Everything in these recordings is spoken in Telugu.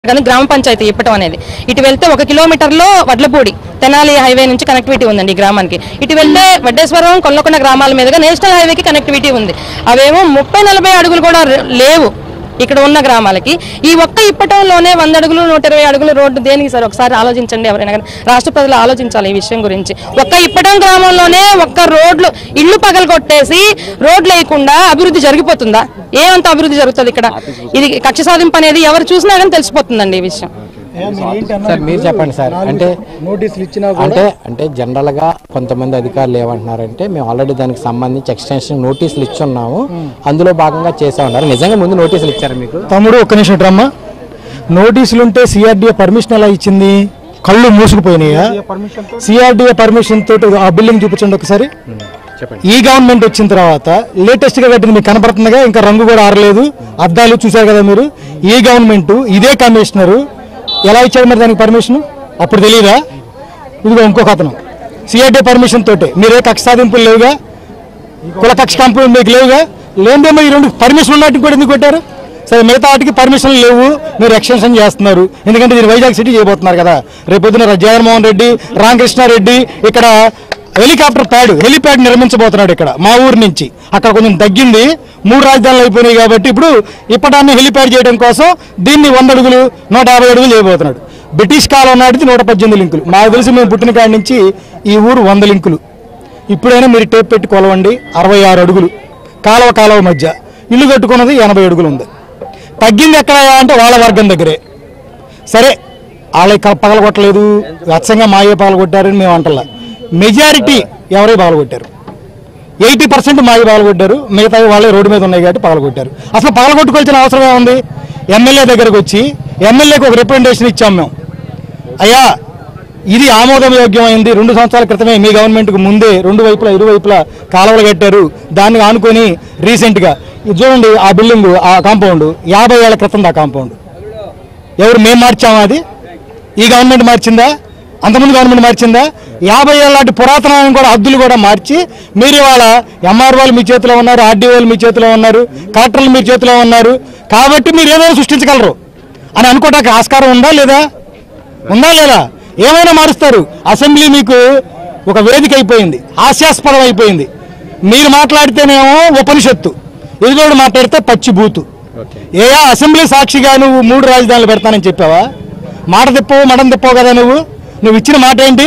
కానీ గ్రామ పంచాయతీ ఇప్పటం అనేది ఇటు వెళ్తే ఒక కిలోమీటర్లో వడ్లపూడి తెనాలి హైవే నుంచి కనెక్టివిటీ ఉందండి ఈ గ్రామానికి ఇటు వెళ్తే వడ్డేశ్వరం కొల్లకొండ గ్రామాల మీదుగా నేషనల్ హైవేకి కనెక్టివిటీ ఉంది అవేమో ముప్పై నలభై అడుగులు కూడా ర- లేవు ఇక్కడ ఉన్న గ్రామాలకి ఈ ఒక్క ఇప్పటంలోనే వంద అడుగులు నూట ఇరవై అడుగులు రోడ్డు దేనికి సార్ ఒకసారి ఆలోచించండి ఎవరైనా కానీ రాష్ట్ర ప్రజలు ఆలోచించాలి ఈ విషయం గురించి ఒక్క ఇప్పటం గ్రామంలోనే ఒక్క రోడ్లు ఇల్లు పగలు కొట్టేసి రోడ్లు వేయకుండా అభివృద్ధి జరిగిపోతుందా ఏమంత అభివృద్ధి జరుగుతుంది ఇక్కడ ఇది కక్ష సాధింపు అనేది ఎవరు చూసినా కానీ తెలిసిపోతుందండి ఈ విషయం సార్ మీరు చెప్పండి సార్ అంటే నోటీసులు ఇచ్చినా కూడా అంటే అంటే జనరల్ గా కొంతమంది అధికారులు ఏమంటున్నారంటే మేము ఆల్రెడీ దానికి సంబంధించి ఎక్స్టెన్షన్ నోటీసులు ఇచ్చున్నాము అందులో భాగంగా చేసా ఉన్నారు నిజంగా ముందు నోటీసులు ఇచ్చారు మీకు తమ్ముడు ఒక్క నిమిషం రమ్మా నోటీసులు ఉంటే సిఆర్డీఏ పర్మిషన్ ఎలా ఇచ్చింది కళ్ళు మూసుకుపోయినాయా సిఆర్డీఏ పర్మిషన్ తోటి ఆ బిల్డింగ్ చూపించండి ఒకసారి చెప్పండి ఈ గవర్నమెంట్ వచ్చిన తర్వాత లేటెస్ట్ గా కట్టింది మీకు కనపడుతుందిగా ఇంకా రంగు కూడా ఆరలేదు అద్దాలు చూసారు కదా మీరు ఈ గవర్నమెంట్ ఇదే కమిషనరు ఎలా ఇచ్చాడు మరి దానికి పర్మిషన్ అప్పుడు తెలియదా ఇదిగో ఇంకొక అతను సిఆర్డీ పర్మిషన్ తోటే మీరే కక్ష సాధింపులు లేవుగా కుల కక్ష కంపెనీ మీకు లేవుగా లేదేమో ఈ రెండు పర్మిషన్ ఉన్నట్టు కూడా ఎందుకు పెట్టారు సరే మిగతా వాటికి పర్మిషన్ లేవు మీరు ఎక్స్టెన్షన్ చేస్తున్నారు ఎందుకంటే మీరు వైజాగ్ సిటీ చేయబోతున్నారు కదా రేపు పొద్దున జగన్మోహన్ రెడ్డి రామకృష్ణారెడ్డి ఇక్కడ హెలికాప్టర్ ప్యాడ్ హెలిప్యాడ్ నిర్మించబోతున్నాడు ఇక్కడ మా ఊరు నుంచి అక్కడ కొంచెం తగ్గింది మూడు రాజధానులు అయిపోయినాయి కాబట్టి ఇప్పుడు ఇప్పటాన్ని హెలిప్యాడ్ చేయడం కోసం దీన్ని వంద అడుగులు నూట యాభై అడుగులు చేయబోతున్నాడు బ్రిటిష్ కాలం నాటిది నూట పద్దెనిమిది లింకులు నాకు తెలిసి మేము పుట్టిన కాడి నుంచి ఈ ఊరు వంద లింకులు ఇప్పుడైనా మీరు టేప్ పెట్టి కొలవండి అరవై ఆరు అడుగులు కాలువ కాలువ మధ్య ఇల్లు కట్టుకున్నది ఎనభై అడుగులు ఉంది తగ్గింది ఎక్కడ అంటే వాళ్ళ వర్గం దగ్గరే సరే వాళ్ళ పగలగొట్టలేదు అచ్చంగా మాయే పగలగొట్టారని మేము అంటలా మెజారిటీ ఎవరే పగలగొట్టారు ఎయిటీ పర్సెంట్ మాయి పగలగొట్టారు మిగతా వాళ్ళే రోడ్డు మీద ఉన్నాయి కాబట్టి పగలగొట్టారు అసలు పగలగొట్టుకోవాల్సిన అవసరం ఏముంది ఎమ్మెల్యే దగ్గరకు వచ్చి ఎమ్మెల్యేకి ఒక రిప్రజెంటేషన్ ఇచ్చాం మేము అయ్యా ఇది ఆమోదయోగ్యమైంది రెండు సంవత్సరాల క్రితమే మీ గవర్నమెంట్కి ముందే రెండు వైపులా ఇరువైపులా కాలువలు కట్టారు దాన్ని ఆనుకొని రీసెంట్గా ఇది చూడండి ఆ బిల్డింగ్ ఆ కాంపౌండ్ యాభై ఏళ్ల క్రితం ఆ కాంపౌండ్ ఎవరు మేము మార్చామా అది ఈ గవర్నమెంట్ మార్చిందా అంతకుముందు గవర్నమెంట్ మార్చిందా యాభై ఏళ్ళ లాంటి పురాతనమైన కూడా హద్దులు కూడా మార్చి మీరు ఇవాళ ఎంఆర్ఓలు మీ చేతిలో ఉన్నారు ఆర్డీఓలు మీ చేతిలో ఉన్నారు కలెక్టర్లు మీ చేతిలో ఉన్నారు కాబట్టి మీరు ఏదైనా సృష్టించగలరు అని అనుకోవడానికి ఆస్కారం ఉందా లేదా ఉందా లేదా ఏమైనా మారుస్తారు అసెంబ్లీ మీకు ఒక వేదిక అయిపోయింది హాస్యాస్పదం అయిపోయింది మీరు మాట్లాడితేనేమో ఉపనిషత్తు ఎదుగోడు మాట్లాడితే పచ్చి బూతు ఏ అసెంబ్లీ సాక్షిగా నువ్వు మూడు రాజధానులు పెడతానని చెప్పావా మాట తిప్పవు మడం తిప్పవు కదా నువ్వు నువ్వు ఇచ్చిన మాట ఏంటి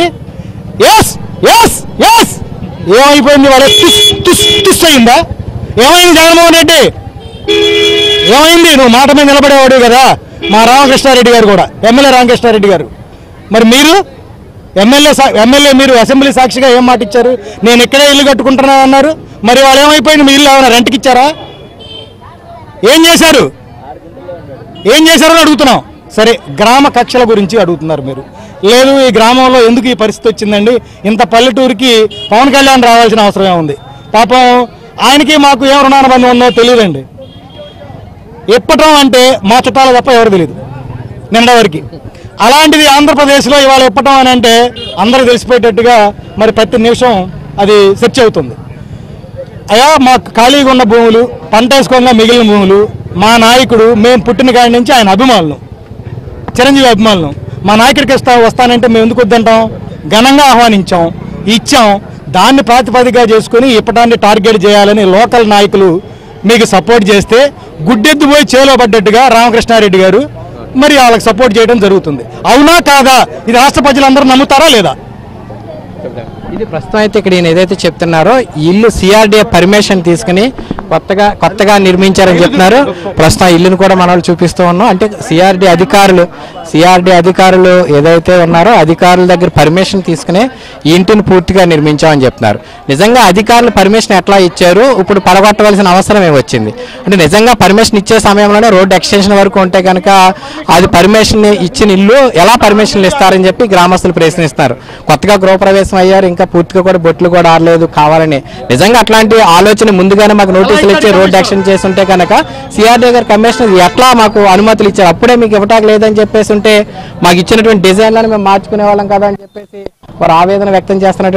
ఎస్ ఎస్ ఎస్ ఏమైపోయింది వాళ్ళ తుస్ తుస్ తుస్ అయిందా ఏమైంది జగన్మోహన్ రెడ్డి ఏమైంది నువ్వు మాట మీద నిలబడేవాడు కదా మా రామకృష్ణారెడ్డి గారు కూడా ఎమ్మెల్యే రామకృష్ణారెడ్డి గారు మరి మీరు ఎమ్మెల్యే సా ఎమ్మెల్యే మీరు అసెంబ్లీ సాక్షిగా ఏం మాట ఇచ్చారు నేను ఇక్కడే ఇల్లు కట్టుకుంటున్నా అన్నారు మరి వాళ్ళు ఏమైపోయింది మీ ఇల్లు ఏమైనా రెంట్కి ఇచ్చారా ఏం చేశారు ఏం చేశారని అడుగుతున్నాం సరే గ్రామ కక్షల గురించి అడుగుతున్నారు మీరు లేదు ఈ గ్రామంలో ఎందుకు ఈ పరిస్థితి వచ్చిందండి ఇంత పల్లెటూరికి పవన్ కళ్యాణ్ రావాల్సిన అవసరమే ఉంది పాపం ఆయనకి మాకు ఏం రుణానుబంధం ఉందో తెలియదండి ఇప్పటం అంటే మా చుట్టాలు తప్ప ఎవరు తెలియదు నిండా వరకు అలాంటిది ఆంధ్రప్రదేశ్లో ఇవాళ ఇప్పటం అని అంటే అందరూ తెలిసిపోయేటట్టుగా మరి ప్రతి నిమిషం అది సెర్చ్ అవుతుంది అయ్యా మాకు ఖాళీగా ఉన్న భూములు పంట వేసుకోగా మిగిలిన భూములు మా నాయకుడు మేము పుట్టిన కాడి నుంచి ఆయన అభిమానులు చిరంజీవి అభిమానులు మా నాయకుడికి వస్తా వస్తానంటే మేము ఎందుకు వద్దంటాం ఘనంగా ఆహ్వానించాం ఇచ్చాం దాన్ని ప్రాతిపదికగా చేసుకుని ఇప్పటాన్ని టార్గెట్ చేయాలని లోకల్ నాయకులు మీకు సపోర్ట్ చేస్తే గుడ్డెద్దు పోయి చేలో పడ్డట్టుగా రామకృష్ణారెడ్డి గారు మరి వాళ్ళకి సపోర్ట్ చేయడం జరుగుతుంది అవునా కాదా ఇది రాష్ట్ర ప్రజలందరూ నమ్ముతారా లేదా ఇది ప్రస్తుతం అయితే ఇక్కడ ఈయన ఏదైతే చెప్తున్నారో ఈ ఇల్లు సిఆర్డీఏ పర్మిషన్ తీసుకుని కొత్తగా కొత్తగా నిర్మించారని చెప్తున్నారు ప్రస్తుతం ఆ ఇల్లును కూడా మనం చూపిస్తూ ఉన్నాం అంటే సిఆర్డీ అధికారులు సిఆర్డీ అధికారులు ఏదైతే ఉన్నారో అధికారుల దగ్గర పర్మిషన్ తీసుకుని ఈ ఇంటిని పూర్తిగా నిర్మించామని చెప్తున్నారు నిజంగా అధికారులు పర్మిషన్ ఎట్లా ఇచ్చారు ఇప్పుడు పడగొట్టవలసిన అవసరం ఏమొచ్చింది అంటే నిజంగా పర్మిషన్ ఇచ్చే సమయంలోనే రోడ్డు ఎక్స్టెన్షన్ వరకు ఉంటే కనుక అది పర్మిషన్ ఇచ్చిన ఇల్లు ఎలా పర్మిషన్లు ఇస్తారని చెప్పి గ్రామస్తులు ప్రశ్నిస్తారు కొత్తగా గృహప్రవేశం అయ్యారు ఇంకా పూర్తిగా కూడా బొట్లు కూడా ఆడలేదు కావాలని నిజంగా అట్లాంటి ఆలోచన ముందుగానే మాకు నోటీసులు ఇచ్చి రోడ్ యాక్షన్ చేస్తుంటే కనుక సిఆర్డీ గారు కమిషనర్ ఎట్లా మాకు అనుమతులు ఇచ్చారు అప్పుడే మీకు ఇవ్వటానికి లేదని చెప్పేసి ఉంటే మాకు ఇచ్చినటువంటి డిజైన్లను మేము మార్చుకునే వాళ్ళం కదా అని చెప్పేసి వారు ఆవేదన వ్యక్తం చేస్తున్నట్టు